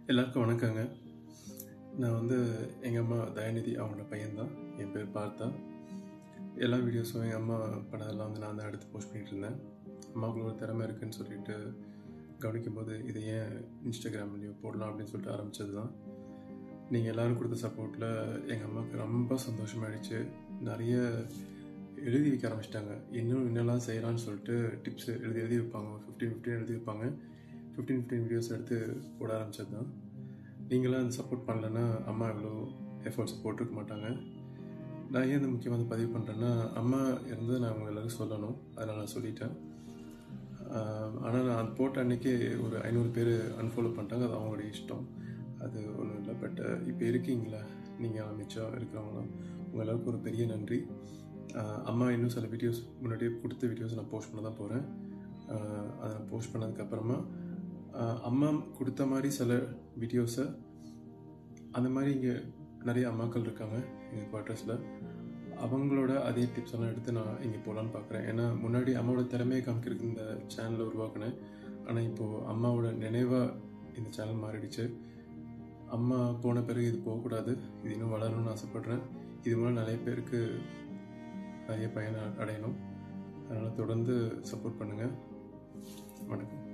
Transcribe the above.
எல்லாருக்கும் வணக்கங்க நான் வந்து எங்கள் அம்மா தயாநிதி அவங்களோட பையன்தான் என் பேர் பார்த்தா எல்லா வீடியோஸும் எங்கள் அம்மா பண்ணதெல்லாம் வந்து நான் தான் எடுத்து போஸ்ட் பண்ணிட்டு இருந்தேன் அம்மாவுக்கு ஒரு திறமை இருக்குன்னு சொல்லிட்டு கவனிக்கும் போது இதை ஏன் இன்ஸ்டாகிராம்லேயும் போடலாம் அப்படின்னு சொல்லிட்டு ஆரம்பிச்சது தான் நீங்கள் எல்லோரும் கொடுத்த சப்போர்ட்டில் எங்கள் அம்மாவுக்கு ரொம்ப சந்தோஷமாயிடுச்சு நிறைய எழுதி வைக்க ஆரம்பிச்சிட்டாங்க இன்னும் என்னெல்லாம் செய்யலாம்னு சொல்லிட்டு டிப்ஸ் எழுதி எழுதி வைப்பாங்க ஃபிஃப்டீன் ஃபிஃப்டீன் எழுதி வைப்பாங்க ஃபிஃப்டீன் ஃபிஃப்டீன் வீடியோஸ் எடுத்து போட ஆரம்பிச்சது தான் நீங்களாம் அந்த சப்போர்ட் பண்ணலன்னா அம்மா எவ்வளோ எஃபர்ட்ஸ் போட்டிருக்க மாட்டாங்க நான் ஏன் இந்த முக்கியமாக வந்து பதிவு பண்ணுறேன்னா அம்மா இருந்து நான் அவங்க எல்லாருக்கும் சொல்லணும் அதனால் நான் சொல்லிட்டேன் ஆனால் நான் அது போட்ட அன்னைக்கு ஒரு ஐநூறு பேர் அன்ஃபாலோ பண்ணிட்டாங்க அது அவங்களுடைய இஷ்டம் அது ஒன்றும் இல்லை பட் இப்போ இருக்கீங்களா நீங்கள் மிச்சம் இருக்கிறவங்களாம் உங்கள் எல்லாருக்கும் ஒரு பெரிய நன்றி ஆஹ் அம்மா இன்னும் சில வீடியோஸ் முன்னாடியே கொடுத்த வீடியோஸ் நான் போஸ்ட் பண்ண தான் போகிறேன் அதை நான் போஸ்ட் பண்ணதுக்கப்புறமா அம்மா கொடுத்த மாதிரி சில வீடியோஸை அந்த மாதிரி இங்கே நிறைய அம்மாக்கள் இருக்காங்க எங்கள் குவார்ட்டர்ஸில் அவங்களோட அதே டிப்ஸ் எல்லாம் எடுத்து நான் இங்கே போகலான்னு பார்க்குறேன் ஏன்னா முன்னாடி அம்மாவோட திறமையை காமிக்கிறதுக்கு இந்த சேனலை உருவாக்கினேன் ஆனால் இப்போது அம்மாவோட நினைவாக இந்த சேனல் மாறிடுச்சு அம்மா போன பிறகு இது போகக்கூடாது இது இன்னும் வளரணும்னு ஆசைப்பட்றேன் இது மூலம் நிறைய பேருக்கு நிறைய பயன் அடையணும் அதனால் தொடர்ந்து சப்போர்ட் பண்ணுங்கள் வணக்கம்